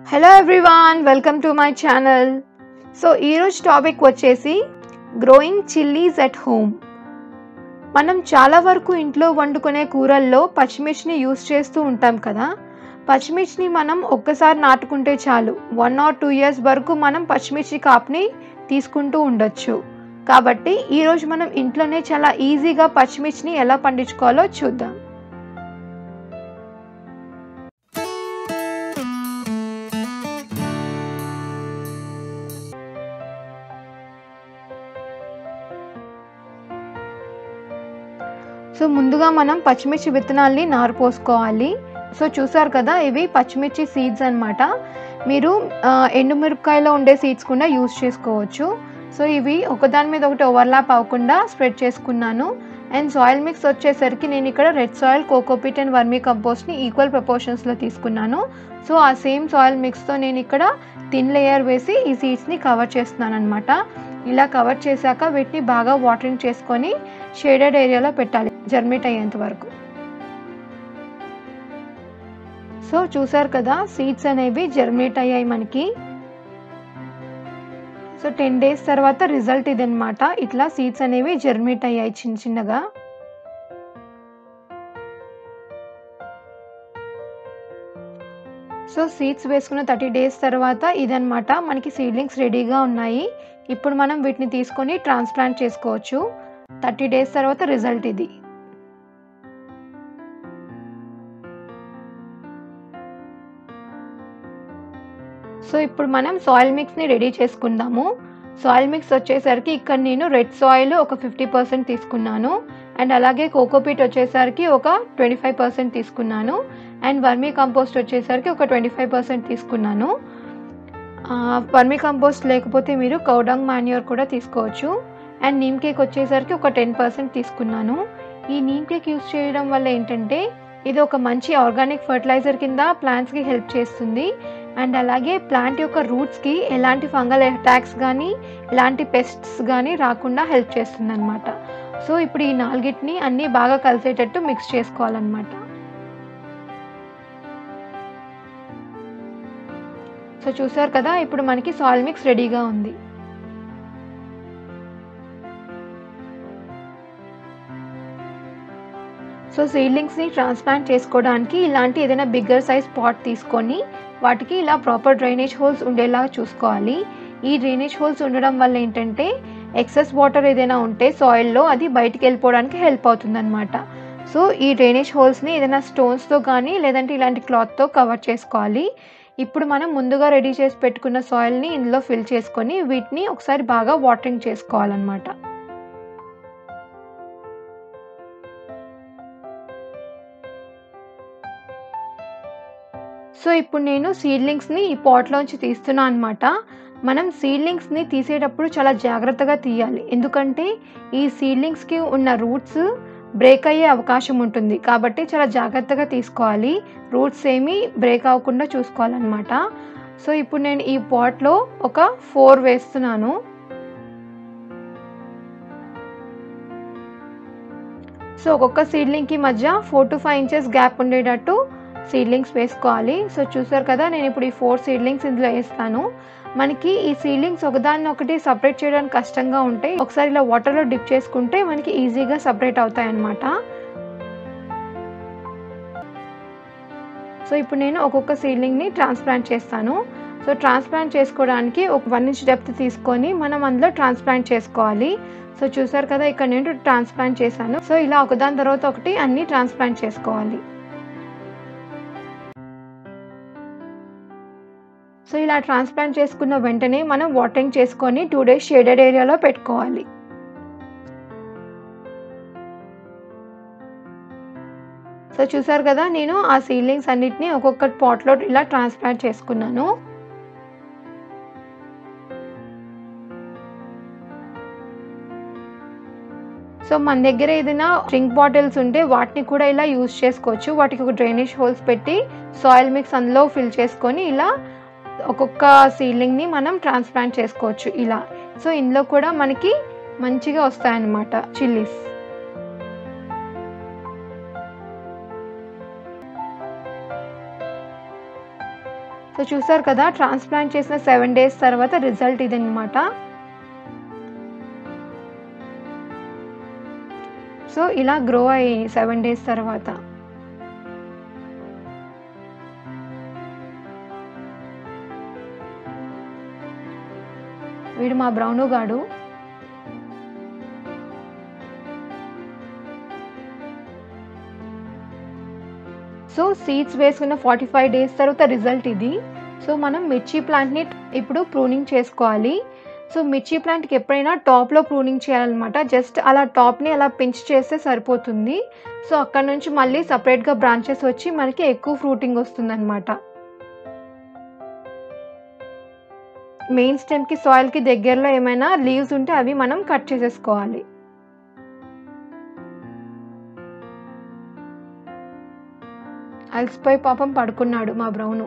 hello everyone welcome to my channel so ఈరోజు topic వచ్చేసి growing chillies at home మనం చాలా వరకు ఇంట్లో వండుకునే కూరల్లో పచ్చిమిర్చిని యూస్ చేస్తూ ఉంటాం కదా పచ్చిమిర్చిని మనం ఒక్కసారి నాటుకుంటే చాలు వన్ ఆర్ టూ ఇయర్స్ వరకు మనం పచ్చిమిర్చి కాపుని తీసుకుంటూ ఉండొచ్చు కాబట్టి ఈరోజు మనం ఇంట్లోనే చాలా ఈజీగా పచ్చిమిర్చిని ఎలా పండించుకోవాలో చూద్దాం సో ముందుగా మనం పచ్చిమిర్చి విత్తనాల్ని నారు పోసుకోవాలి సో చూసారు కదా ఇవి పచ్చిమిర్చి సీడ్స్ అనమాట మీరు ఆ, ఎండుమిరపకాయలో ఉండే సీడ్స్ కూడా యూస్ చేసుకోవచ్చు సో ఇవి ఒకదాని మీద ఒకటి ఓవర్లాప్ అవ్వకుండా స్ప్రెడ్ చేసుకున్నాను అండ్ సాయిల్ మిక్స్ వచ్చేసరికి నేను ఇక్కడ red soil cocopeat and vermi కంపోస్ట్ని ఈక్వల్ ప్రపోర్షన్స్లో తీసుకున్నాను సో ఆ సేమ్ సాయిల్ మిక్స్తో నేను ఇక్కడ థిన్ లేయర్ వేసి ఈ సీడ్స్ని కవర్ చేస్తున్నాను అనమాట ఇలా కవర్ చేశాక వీటిని బాగా వాటరింగ్ చేసుకొని షేడెడ్ ఏరియాలో పెట్టాలి జర్మిట్ అయ్యేంత వరకు సో చూసారు కదా సీడ్స్ అనేవి జర్మినేట్ అయ్యాయి మనకి సో టెన్ డేస్ తర్వాత రిజల్ట్ ఇదనమాట ఇట్లా సీడ్స్ అనేవి జర్మినేట్ అయ్యాయి చిన్న చిన్నగా సో సీడ్స్ వేసుకున్న థర్టీ డేస్ తర్వాత ఇదనమాట మనకి సీడ్లింగ్స్ రెడీగా ఉన్నాయి ఇప్పుడు మనం వీటిని తీసుకొని ట్రాన్స్ప్లాంట్ చేసుకోవచ్చు థర్టీ డేస్ తర్వాత రిజల్ట్ ఇది సో ఇప్పుడు మనం సాయిల్ మిక్స్ని రెడీ చేసుకుందాము సాయిల్ మిక్స్ వచ్చేసరికి ఇక్కడ నేను రెడ్ సాయిల్ ఒక ఫిఫ్టీ పర్సెంట్ తీసుకున్నాను అండ్ అలాగే కోకోపీట్ వచ్చేసరికి ఒక ట్వంటీ ఫైవ్ పర్సెంట్ తీసుకున్నాను అండ్ వర్మీ కంపోస్ట్ వచ్చేసరికి ఒక ట్వంటీ ఫైవ్ పర్సెంట్ తీసుకున్నాను వర్మీ కంపోస్ట్ లేకపోతే మీరు కౌడంగ్ మాన్యూర్ కూడా తీసుకోవచ్చు అండ్ నీమ్ కేక్ వచ్చేసరికి ఒక టెన్ పర్సెంట్ తీసుకున్నాను ఈ నీమ్ కేక్ యూస్ చేయడం వల్ల ఏంటంటే ఇది ఒక మంచి ఆర్గానిక్ ఫర్టిలైజర్ కింద ప్లాంట్స్కి హెల్ప్ చేస్తుంది అండ్ అలాగే ప్లాంట్ యొక్క రూట్స్కి ఎలాంటి ఫంగల్ అటాక్స్ కానీ ఎలాంటి పెస్ట్స్ కానీ రాకుండా హెల్ప్ చేస్తుంది అనమాట సో ఇప్పుడు ఈ నాలుగిటిని అన్నీ బాగా కలిసేటట్టు మిక్స్ చేసుకోవాలన్నమాట సో చూసారు కదా ఇప్పుడు మనకి సాయిల్ మిక్స్ రెడీగా ఉంది సో సీడ్లింగ్స్ని ట్రాన్స్ప్లాంట్ చేసుకోవడానికి ఇలాంటి ఏదైనా బిగ్గర్ సైజ్ పాట్ తీసుకొని వాటికి ఇలా ప్రాపర్ డ్రైనేజ్ హోల్స్ ఉండేలా చూసుకోవాలి ఈ డ్రైనేజ్ హోల్స్ ఉండడం వల్ల ఏంటంటే ఎక్సెస్ వాటర్ ఏదైనా ఉంటే సాయిల్లో అది బయటికి వెళ్ళిపోవడానికి హెల్ప్ అవుతుందన్నమాట సో ఈ డ్రైనేజ్ హోల్స్ని ఏదైనా స్టోన్స్తో కానీ లేదంటే ఇలాంటి క్లాత్తో కవర్ చేసుకోవాలి ఇప్పుడు మనం ముందుగా రెడీ చేసి పెట్టుకున్న సాయిల్ని ఇందులో ఫిల్ చేసుకొని వీటిని ఒకసారి బాగా వాటరింగ్ చేసుకోవాలన్నమాట సో ఇప్పుడు నేను సీడ్లింగ్స్ని ఈ పాట్లోంచి తీస్తున్నాను అనమాట మనం సీడ్లింగ్స్ని తీసేటప్పుడు చాలా జాగ్రత్తగా తీయాలి ఎందుకంటే ఈ సీడ్లింగ్స్కి ఉన్న రూట్స్ బ్రేక్ అయ్యే అవకాశం ఉంటుంది కాబట్టి చాలా జాగ్రత్తగా తీసుకోవాలి రూట్స్ ఏమీ బ్రేక్ అవ్వకుండా చూసుకోవాలన్నమాట సో ఇప్పుడు నేను ఈ పాట్లో ఒక ఫోర్ వేస్తున్నాను సో ఒక్కొక్క సీడ్లింగ్కి మధ్య four to five inches gap ఉండేటట్టు సీడ్లింగ్స్ వేసుకోవాలి సో చూసారు కదా నేను ఇప్పుడు ఈ ఫోర్ సీడ్లింగ్స్ ఇందులో వేస్తాను మనకి ఈ సీడ్లింగ్స్ ఒకదాన్ని ఒకటి సపరేట్ చేయడానికి కష్టంగా ఉంటాయి ఒకసారి ఇలా వాటర్లో డిప్ చేసుకుంటే మనకి ఈజీగా సపరేట్ అవుతాయి అన్నమాట సో ఇప్పుడు నేను ఒక్కొక్క సీడ్లింగ్ని ట్రాన్స్ప్లాంట్ చేస్తాను సో ట్రాన్స్ప్లాంట్ చేసుకోవడానికి ఒక వన్ ఇంచ్ డెప్త్ తీసుకొని మనం అందులో ట్రాన్స్ప్లాంట్ చేసుకోవాలి సో చూసారు కదా ఇక్కడ నేను ట్రాన్స్ప్లాంట్ చేశాను సో ఇలా ఒకదాని తర్వాత ఒకటి అన్ని ట్రాన్స్ప్లాంట్ చేసుకోవాలి సో ఇలా ట్రాన్స్ప్లాంట్ చేసుకున్న వెంటనే మనం వాటరింగ్ చేసుకొని టూ డేస్ షేడెడ్ ఏరియాలో పెట్టుకోవాలి సో చూసారు కదా నేను ఆ సీలింగ్స్ అన్నిటిని ఒక్కొక్క పాట్లో ఇలా ట్రాన్స్ప్లాంట్ చేసుకున్నాను సో మన దగ్గర ఏదైనా డ్రింక్ బాటిల్స్ ఉంటే వాటిని కూడా ఇలా యూస్ చేసుకోవచ్చు వాటికి ఒక డ్రైనేజ్ హోల్స్ పెట్టి సాయిల్ మిక్స్ అందులో ఫిల్ చేసుకొని ఇలా ఒక్కొక్క సీలింగ్ని మనం ట్రాన్స్ప్లాంట్ చేసుకోవచ్చు ఇలా సో ఇందులో కూడా మనకి మంచిగా వస్తాయన్నమాట చిల్లీస్ సో చూసారు కదా ట్రాన్స్ప్లాంట్ చేసిన సెవెన్ డేస్ తర్వాత రిజల్ట్ ఇది అనమాట సో ఇలా గ్రో అయ్యాయి సెవెన్ డేస్ తర్వాత వీడు మా బ్రౌను గాడు సో సీడ్స్ వేసుకున్న ఫార్టీ ఫైవ్ డేస్ తర్వాత రిజల్ట్ ఇది సో మనం మిర్చి ప్లాంట్ని ఇప్పుడు ప్రూనింగ్ చేసుకోవాలి సో మిర్చి ప్లాంట్కి ఎప్పుడైనా టాప్లో ప్రూనింగ్ చేయాలన్నమాట జస్ట్ అలా టాప్ని అలా పించ్ చేస్తే సరిపోతుంది సో అక్కడ నుంచి మళ్ళీ సపరేట్గా బ్రాంచెస్ వచ్చి మనకి ఎక్కువ ఫ్రూటింగ్ వస్తుందన్నమాట మెయిన్ స్టెమ్కి సాయిల్కి దగ్గరలో ఏమైనా లీవ్స్ ఉంటే అవి మనం కట్ చేసేసుకోవాలి అలసిపోయి పాపం పడుకున్నాడు మా బ్రౌను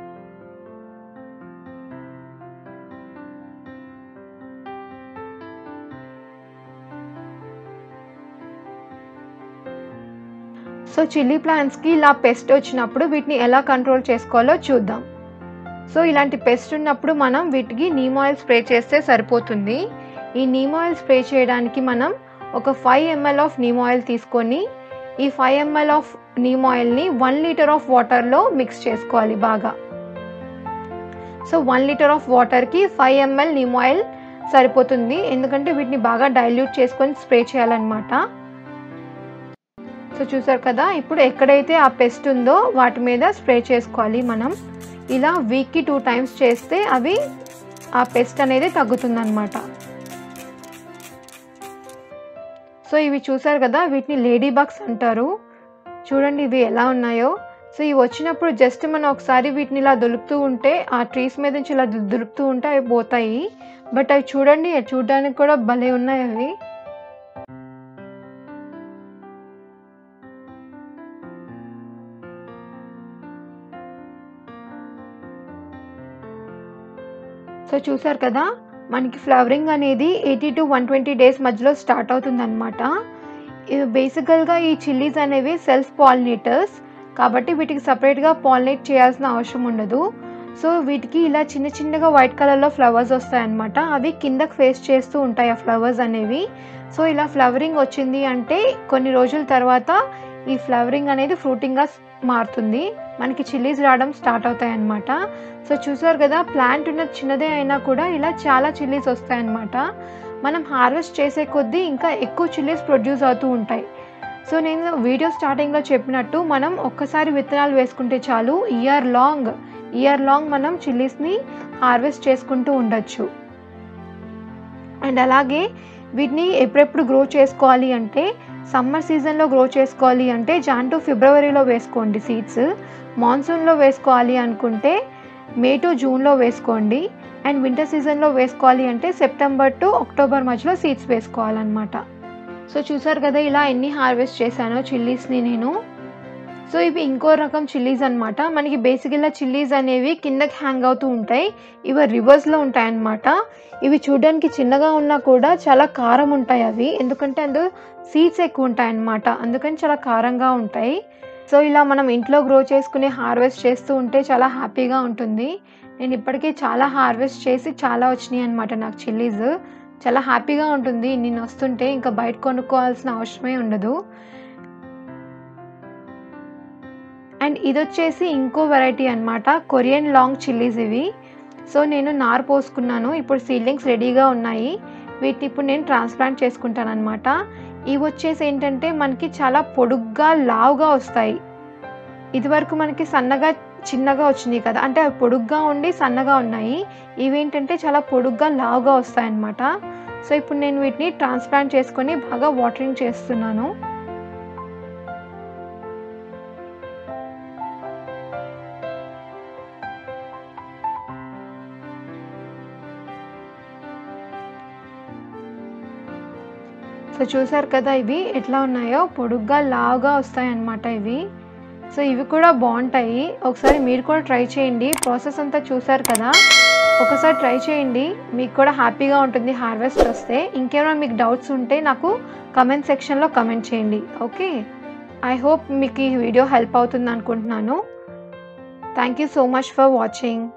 సో చిల్లీ ప్లాంట్స్కి ఇలా పెస్ట్ వచ్చినప్పుడు వీటిని ఎలా కంట్రోల్ చేసుకోవాలో చూద్దాం సో ఇలాంటి పెస్ట్ ఉన్నప్పుడు మనం వీటికి నీమ్ ఆయిల్ స్ప్రే చేస్తే సరిపోతుంది ఈ నీమ్ ఆయిల్ స్ప్రే చేయడానికి మనం ఒక five ml of neem oil తీసుకొని ఈ ఫైవ్ ఎంఎల్ ఆఫ్ నీమ్ ఆయిల్ని వన్ లీటర్ ఆఫ్ వాటర్లో మిక్స్ చేసుకోవాలి బాగా సో వన్ లీటర్ ఆఫ్ వాటర్కి ఫైవ్ ఎంఎల్ నీమ్ ఆయిల్ సరిపోతుంది ఎందుకంటే వీటిని బాగా డైల్యూట్ చేసుకొని స్ప్రే చేయాలన్నమాట సో చూసారు కదా ఇప్పుడు ఎక్కడైతే ఆ పెస్ట్ ఉందో వాటి మీద స్ప్రే చేసుకోవాలి మనం ఇలా వీక్కి టూ టైమ్స్ చేస్తే అవి ఆ పెస్ట్ అనేది తగ్గుతుందన్నమాట సో ఇవి చూసారు కదా వీటిని లేడీ బగ్స్ అంటారు చూడండి ఇవి ఎలా ఉన్నాయో సో ఇవి వచ్చినప్పుడు జస్ట్ మనం ఒకసారి వీటిని ఇలా దులుపుతూ ఉంటే ఆ ట్రీస్ మీద నుంచి ఇలా దులుపుతూ ఉంటే అవి పోతాయి బట్ అవి చూడండి చూడడానికి కూడా భలే ఉన్నాయి అవి సో చూసారు కదా మనకి ఫ్లవరింగ్ అనేది eighty to one twenty days మధ్యలో స్టార్ట్ అవుతుందన్నమాట బేసికల్గా ఈ చిల్లీస్ అనేవి సెల్ఫ్ పాలినేటర్స్ కాబట్టి వీటికి సపరేట్గా పాలినేట్ చేయాల్సిన అవసరం ఉండదు సో వీటికి ఇలా చిన్న చిన్నగా వైట్ కలర్లో ఫ్లవర్స్ వస్తాయన్నమాట అవి కిందకి ఫేస్ చేస్తూ ఉంటాయి ఆ ఫ్లవర్స్ అనేవి సో ఇలా ఫ్లవరింగ్ వచ్చింది అంటే కొన్ని రోజుల తర్వాత ఈ ఫ్లవరింగ్ అనేది ఫ్రూటింగ్గా మారుతుంది మనకి చిల్లీస్ రావడం స్టార్ట్ అవుతాయి అన్నమాట సో చూసారు కదా ప్లాంట్ ఉన్న చిన్నదే అయినా కూడా ఇలా చాలా చిల్లీస్ వస్తాయన్నమాట మనం హార్వెస్ట్ చేసే కొద్దీ ఇంకా ఎక్కువ చిల్లీస్ ప్రొడ్యూస్ అవుతూ ఉంటాయి సో నేను వీడియో స్టార్టింగ్లో చెప్పినట్టు మనం ఒక్కసారి విత్తనాలు వేసుకుంటే చాలు ఇయర్ లాంగ్ ఇయర్ లాంగ్ మనం చిల్లీస్ని హార్వెస్ట్ చేసుకుంటూ ఉండొచ్చు అండ్ అలాగే వీటిని ఎప్పుడెప్పుడు గ్రో చేసుకోవాలి అంటే సమ్మర్ సీజన్లో గ్రో చేసుకోవాలి అంటే జాన్ టు ఫిబ్రవరిలో వేసుకోండి సీడ్స్ మాన్సూన్లో వేసుకోవాలి అనుకుంటే మే టు జూన్లో వేసుకోండి అండ్ వింటర్ సీజన్లో వేసుకోవాలి అంటే సెప్టెంబర్ టు అక్టోబర్ మధ్యలో సీడ్స్ వేసుకోవాలన్నమాట సో చూసారు కదా ఇలా ఎన్ని హార్వెస్ట్ చేశానో చిల్లీస్ని నేను సో ఇవి ఇంకో రకం చిల్లీస్ అనమాట మనకి బేసిక్గా చిల్లీస్ అనేవి కిందకి హ్యాంగ్ అవుతూ ఉంటాయి ఇవి రివర్స్లో ఉంటాయి అన్నమాట ఇవి చూడడానికి చిన్నగా ఉన్నా కూడా చాలా కారం ఉంటాయి అవి ఎందుకంటే అందులో సీడ్స్ ఎక్కువ ఉంటాయి అన్నమాట అందుకని చాలా కారంగా ఉంటాయి సో ఇలా మనం ఇంట్లో గ్రో చేసుకుని హార్వెస్ట్ చేస్తూ ఉంటే చాలా హ్యాపీగా ఉంటుంది నేను ఇప్పటికే చాలా హార్వెస్ట్ చేసి చాలా వచ్చినాయి అనమాట నాకు చిల్లీస్ చాలా హ్యాపీగా ఉంటుంది నేను వస్తుంటే ఇంకా బయట కొనుక్కోవాల్సిన అవసరమే ఉండదు అండ్ ఇది వచ్చేసి ఇంకో వెరైటీ అనమాట కొరియన్ లాంగ్ చిల్లీస్ ఇవి సో నేను నార్ పోసుకున్నాను ఇప్పుడు సీడ్లింగ్స్ రెడీగా ఉన్నాయి వీటిని ఇప్పుడు నేను ట్రాన్స్ప్లాంట్ చేసుకుంటాను అనమాట ఇవి వచ్చేసి ఏంటంటే మనకి చాలా పొడుగ్గా లావుగా వస్తాయి ఇదివరకు మనకి సన్నగా చిన్నగా వచ్చినాయి కదా అంటే అవి పొడుగ్గా ఉండి సన్నగా ఉన్నాయి ఇవేంటంటే చాలా పొడుగ్గా లావుగా వస్తాయి అన్నమాట సో ఇప్పుడు నేను వీటిని ట్రాన్స్ప్లాంట్ చేసుకొని బాగా వాటరింగ్ చేస్తున్నాను సో చూసారు కదా ఇవి ఎట్లా ఉన్నాయో పొడుగ్గా లావుగా వస్తాయి అన్నమాట ఇవి సో ఇవి కూడా బాగుంటాయి ఒకసారి మీరు కూడా ట్రై చేయండి ప్రాసెస్ అంతా చూసారు కదా ఒకసారి ట్రై చేయండి మీకు కూడా హ్యాపీగా ఉంటుంది హార్వెస్ట్ వస్తే ఇంకేమైనా మీకు డౌట్స్ ఉంటే నాకు కమెంట్ సెక్షన్లో కమెంట్ చేయండి ఓకే ఐ హోప్ మీకు ఈ వీడియో హెల్ప్ అవుతుంది అనుకుంటున్నాను thank you so much for watching